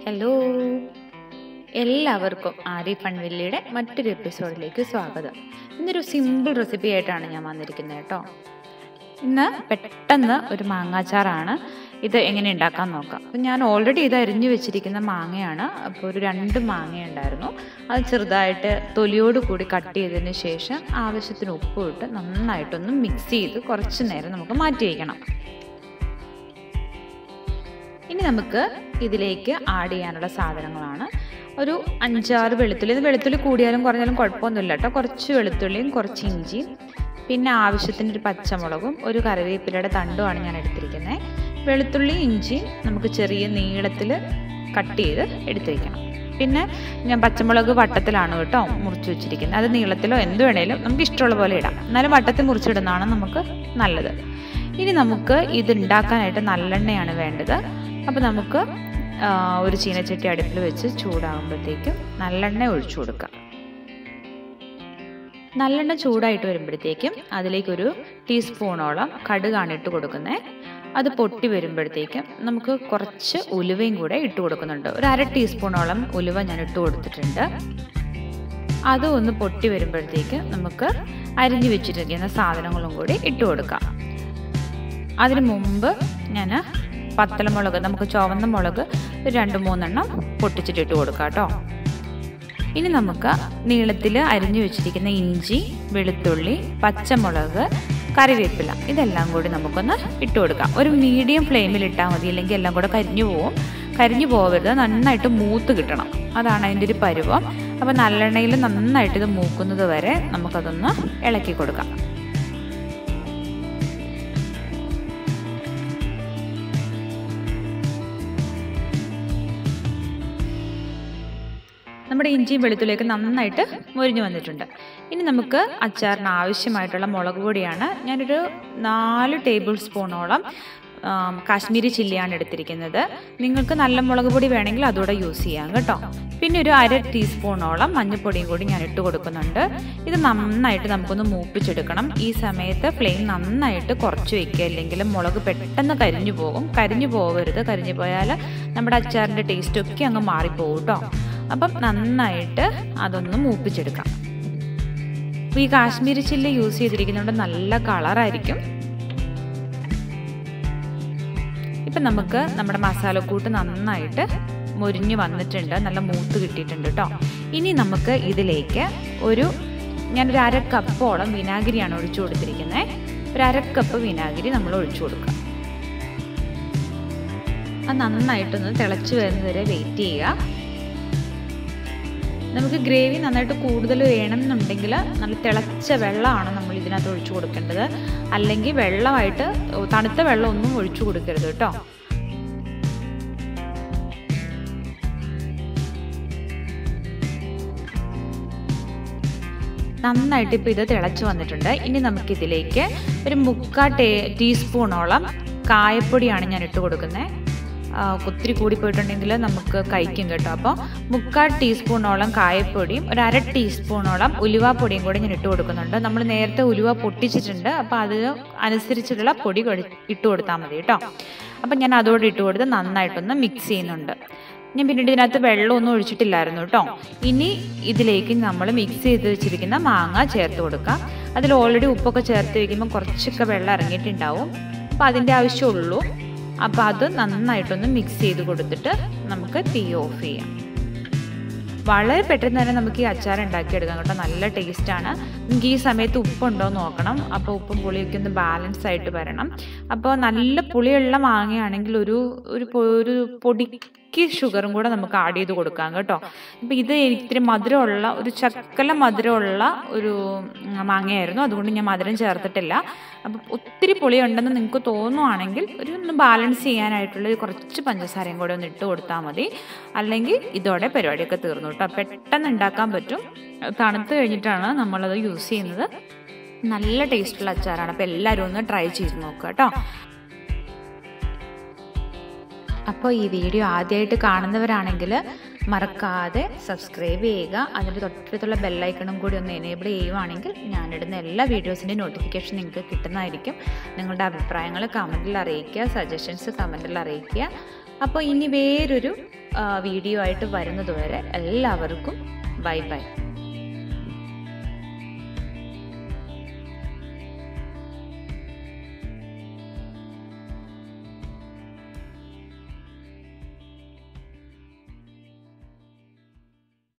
hello എല്ലാവർക്കും ആരി ഫൺവില്ലിയുടെ മറ്റൊരു എപ്പിസോഡിലേക്ക് സ്വാഗതം ഇന്നൊരു സിമ്പിൾ റെസിപ്പി ആയിട്ടാണ് ഞാൻ വന്നിരിക്കുന്നത് കേട്ടോ ഇന്ന് പെട്ടെന്ന് ഒരു മാങ്ങാച്ചാറാണ് ഇത് എങ്ങനെ ഉണ്ടാക്കാൻ നോക്കാം അപ്പം ഞാൻ ഓൾറെഡി ഇത് അരിഞ്ഞു വെച്ചിരിക്കുന്ന മാങ്ങയാണ് അപ്പോൾ ഒരു രണ്ട് മാങ്ങ ഉണ്ടായിരുന്നു അത് ചെറുതായിട്ട് തൊലിയോട് കൂടി കട്ട് ചെയ്തതിന് ശേഷം ആവശ്യത്തിന് ഉപ്പ് ഇട്ട് നന്നായിട്ടൊന്ന് മിക്സ് ചെയ്ത് കുറച്ച് നേരം നമുക്ക് മാറ്റി വയ്ക്കണം ഇനി നമുക്ക് ഇതിലേക്ക് ആഡ് ചെയ്യാനുള്ള സാധനങ്ങളാണ് ഒരു അഞ്ചാറ് വെളുത്തുള്ളി ഇത് വെളുത്തുള്ളി കൂടിയാലും കുറഞ്ഞാലും കുഴപ്പമൊന്നുമില്ല കേട്ടോ കുറച്ച് വെളുത്തുള്ളിയും കുറച്ച് ഇഞ്ചിയും പിന്നെ ആവശ്യത്തിന് ഒരു പച്ചമുളകും ഒരു കറിവേപ്പിലയുടെ തണ്ടുമാണ് ഞാൻ എടുത്തിരിക്കുന്നത് വെളുത്തുള്ളി ഇഞ്ചി നമുക്ക് ചെറിയ നീളത്തിൽ കട്ട് ചെയ്ത് എടുത്തിരിക്കണം പിന്നെ ഞാൻ പച്ചമുളക് വട്ടത്തിലാണ് കേട്ടോ മുറിച്ച് വെച്ചിരിക്കുന്നത് അത് നീളത്തിലോ എന്ത് വേണേലും നമുക്ക് ഇഷ്ടമുള്ള പോലെ ഇടാം എന്നാലും വട്ടത്തിൽ മുറിച്ചിടുന്നതാണ് നമുക്ക് നല്ലത് ഇനി നമുക്ക് ഇത് ഉണ്ടാക്കാനായിട്ട് നല്ലെണ്ണയാണ് വേണ്ടത് അപ്പോൾ നമുക്ക് ഒരു ചീനച്ചട്ടി അടുപ്പിൽ വെച്ച് ചൂടാകുമ്പോഴത്തേക്കും നല്ലെണ്ണ ഒഴിച്ചു കൊടുക്കാം നല്ലെണ്ണ ചൂടായിട്ട് വരുമ്പോഴത്തേക്കും അതിലേക്കൊരു ടീസ്പൂണോളം കടുകാണ് ഇട്ട് കൊടുക്കുന്നത് അത് പൊട്ടി വരുമ്പോഴത്തേക്കും നമുക്ക് കുറച്ച് ഉലുവയും കൂടെ ഇട്ട് കൊടുക്കുന്നുണ്ട് ഒരു അര ടീസ്പൂണോളം ഉലുവ ഞാൻ ഇട്ട് കൊടുത്തിട്ടുണ്ട് അത് ഒന്ന് പൊട്ടി വരുമ്പോഴത്തേക്ക് നമുക്ക് അരിഞ്ഞു വെച്ചിരിക്കുന്ന സാധനങ്ങളും കൂടി ഇട്ട് കൊടുക്കാം അതിന് മുമ്പ് ഞാൻ പത്തലമുളക് നമുക്ക് ചുവന്ന മുളക് രണ്ട് മൂന്നെണ്ണം പൊട്ടിച്ചിട്ട് ഇട്ട് കൊടുക്കാം കേട്ടോ ഇനി നമുക്ക് നീളത്തിൽ അരിഞ്ഞു വെച്ചിരിക്കുന്ന ഇഞ്ചി വെളുത്തുള്ളി പച്ചമുളക് കറിവേപ്പില ഇതെല്ലാം കൂടി നമുക്കൊന്ന് ഇട്ട് കൊടുക്കാം ഒരു മീഡിയം ഫ്ലെയിമിൽ ഇട്ടാൽ മതി അല്ലെങ്കിൽ എല്ലാം കൂടെ കരിഞ്ഞു പോവും കരിഞ്ഞു പോകരുത് നന്നായിട്ട് മൂത്ത് കിട്ടണം അതാണ് അതിൻ്റെ ഒരു പരുവം അപ്പോൾ നല്ലെണ്ണയിൽ നന്നായിട്ട് ഇത് മൂക്കുന്നത് വരെ നമുക്കതൊന്ന് ഇളക്കി കൊടുക്കാം നമ്മുടെ ഇഞ്ചിയും വെളുത്തുള്ളിയൊക്കെ നന്നായിട്ട് മുരിഞ്ഞു വന്നിട്ടുണ്ട് ഇനി നമുക്ക് അച്ചാറിന് ആവശ്യമായിട്ടുള്ള മുളക് പൊടിയാണ് ഞാനൊരു നാല് ടേബിൾ സ്പൂണോളം കാശ്മീരി ചില്ലിയാണ് എടുത്തിരിക്കുന്നത് നിങ്ങൾക്ക് നല്ല മുളക് പൊടി വേണമെങ്കിൽ അതുകൂടെ യൂസ് ചെയ്യാം കേട്ടോ പിന്നെ ഒരു അര ടീസ്പൂണോളം മഞ്ഞൾപ്പൊടിയും കൂടി ഞാൻ ഇട്ട് കൊടുക്കുന്നുണ്ട് ഇത് നന്നായിട്ട് നമുക്കൊന്ന് മൂപ്പിച്ചെടുക്കണം ഈ സമയത്ത് ഫ്ലെയിം നന്നായിട്ട് കുറച്ച് വെക്കുക അല്ലെങ്കിൽ മുളക് പെട്ടെന്ന് കരിഞ്ഞു പോകും കരിഞ്ഞു പോകരുത് കരിഞ്ഞു പോയാൽ നമ്മുടെ അച്ചാറിൻ്റെ ടേസ്റ്റൊക്കെ അങ്ങ് മാറിപ്പോകും കേട്ടോ അപ്പം നന്നായിട്ട് അതൊന്ന് മൂപ്പിച്ചെടുക്കാം ഈ കാശ്മീരി ചില്ലി യൂസ് ചെയ്തിരിക്കുന്നതുകൊണ്ട് നല്ല കളറായിരിക്കും ഇപ്പം നമുക്ക് നമ്മുടെ മസാലക്കൂട്ട് നന്നായിട്ട് മൊരിഞ്ഞ് വന്നിട്ടുണ്ട് നല്ല മൂത്ത് കിട്ടിയിട്ടുണ്ട് കേട്ടോ ഇനി നമുക്ക് ഇതിലേക്ക് ഒരു ഞാനൊരു അര കപ്പോളം വിനാഗിരിയാണ് ഒഴിച്ചു കൊടുത്തിരിക്കുന്നത് ഒരു അര കപ്പ് വിനാഗിരി നമ്മൾ ഒഴിച്ചു കൊടുക്കുക അത് നന്നായിട്ടൊന്ന് തിളച്ച് വരുന്നവരെ വെയിറ്റ് ചെയ്യുക നമുക്ക് ഗ്രേവി നന്നായിട്ട് കൂടുതൽ വേണമെന്നുണ്ടെങ്കിൽ നല്ല തിളച്ച വെള്ളമാണ് നമ്മൾ ഇതിനകത്ത് ഒഴിച്ചു കൊടുക്കേണ്ടത് അല്ലെങ്കിൽ വെള്ളമായിട്ട് തണുത്ത വെള്ളം ഒന്നും ഒഴിച്ചു കൊടുക്കരുത് കേട്ടോ നന്നായിട്ട് ഇപ്പോൾ ഇത് തിളച്ച് വന്നിട്ടുണ്ട് ഇനി നമുക്കിതിലേക്ക് ഒരു മുക്കാൽ ടേ ടീസ്പൂണോളം കായപ്പൊടിയാണ് ഞാൻ ഇട്ട് കൊടുക്കുന്നത് ഒത്തിരി കൂടിപ്പോയിട്ടുണ്ടെങ്കിൽ നമുക്ക് കഴിക്കും കേട്ടോ അപ്പോൾ മുക്കാൽ ടീസ്പൂണോളം കായപ്പൊടിയും ഒരു അര ടീസ്പൂണോളം ഉലുവാപ്പൊടിയും കൂടി ഞാൻ ഇട്ട് കൊടുക്കുന്നുണ്ട് നമ്മൾ നേരത്തെ ഉലുവ പൊട്ടിച്ചിട്ടുണ്ട് അപ്പോൾ അതിന് അനുസരിച്ചിട്ടുള്ള പൊടി ഇട്ട് കൊടുത്താൽ മതി കേട്ടോ അപ്പം ഞാൻ അതോടെ ഇട്ട് കൊടുത്ത് നന്നായിട്ടൊന്ന് മിക്സ് ചെയ്യുന്നുണ്ട് ഞാൻ പിന്നീട് ഇതിനകത്ത് വെള്ളമൊന്നും ഒഴിച്ചിട്ടില്ലായിരുന്നു കേട്ടോ ഇനി ഇതിലേക്ക് നമ്മൾ മിക്സ് ചെയ്ത് വെച്ചിരിക്കുന്ന മാങ്ങ ചേർത്ത് കൊടുക്കാം അതിൽ ഓൾറെഡി ഉപ്പൊക്കെ ചേർത്ത് വയ്ക്കുമ്പോൾ കുറച്ചൊക്കെ വെള്ളം ഇറങ്ങിയിട്ടുണ്ടാവും അപ്പോൾ അതിൻ്റെ ആവശ്യമുള്ളൂ അപ്പോൾ അത് നന്നായിട്ടൊന്ന് മിക്സ് ചെയ്ത് കൊടുത്തിട്ട് നമുക്ക് തീ ഓഫ് ചെയ്യാം വളരെ പെട്ടെന്ന് തന്നെ നമുക്ക് ഈ അച്ചാർ ഉണ്ടാക്കിയെടുക്കാം കേട്ടോ നല്ല ടേസ്റ്റാണ് നമുക്ക് ഈ സമയത്ത് ഉപ്പുണ്ടോ എന്ന് നോക്കണം അപ്പോൾ ഉപ്പും പുളിയൊക്കെ ഒന്ന് ബാലൻസ് ആയിട്ട് വരണം അപ്പോൾ നല്ല പുളിയുള്ള മാങ്ങയാണെങ്കിൽ ഒരു ഒരു ഒരു പൊടിക്ക് ഷുഗറും കൂടെ നമുക്ക് ആഡ് ചെയ്ത് കൊടുക്കാം കേട്ടോ ഇപ്പം ഇത് ഇത്തിരി മധുരമുള്ള ഒരു ചക്കല മധുരമുള്ള ഒരു മാങ്ങയായിരുന്നു അതുകൊണ്ട് ഞാൻ മധുരം ചേർത്തിട്ടില്ല അപ്പം ഒത്തിരി പുളി ഉണ്ടെന്ന് നിങ്ങൾക്ക് തോന്നുവാണെങ്കിൽ ഒരു ഒന്ന് ബാലൻസ് ചെയ്യാനായിട്ടുള്ള കുറച്ച് പഞ്ചസാരയും കൂടെ ഒന്ന് ഇട്ട് കൊടുത്താൽ മതി അല്ലെങ്കിൽ ഇതോടെ പരിപാടിയൊക്കെ തീർന്നു കേട്ടോ പെട്ടെന്ന് ഉണ്ടാക്കാൻ പറ്റും തണുത്ത് കഴിഞ്ഞിട്ടാണ് നമ്മളത് യൂസ് ചെയ്യുന്നത് നല്ല ടേസ്റ്റുള്ള അച്ചാറാണ് അപ്പോൾ എല്ലാവരും ഒന്ന് ട്രൈ ചെയ്ത് നോക്കുക കേട്ടോ അപ്പോൾ ഈ വീഡിയോ ആദ്യമായിട്ട് കാണുന്നവരാണെങ്കിൽ മറക്കാതെ സബ്സ്ക്രൈബ് ചെയ്യുക അതിൻ്റെ തൊട്ടടുത്തുള്ള ബെല്ലൈക്കണും കൂടി ഒന്ന് എനേബിൾ ചെയ്യുവാണെങ്കിൽ ഞാനിടുന്ന എല്ലാ വീഡിയോസിൻ്റെയും നോട്ടിഫിക്കേഷൻ നിങ്ങൾക്ക് കിട്ടുന്നതായിരിക്കും നിങ്ങളുടെ അഭിപ്രായങ്ങൾ കമൻറ്റിൽ അറിയിക്കുക സജഷൻസ് കമൻറ്റിൽ അറിയിക്കുക അപ്പോൾ ഇനി വേറൊരു വീഡിയോ ആയിട്ട് വരുന്നത് വരെ എല്ലാവർക്കും ബൈ ബൈ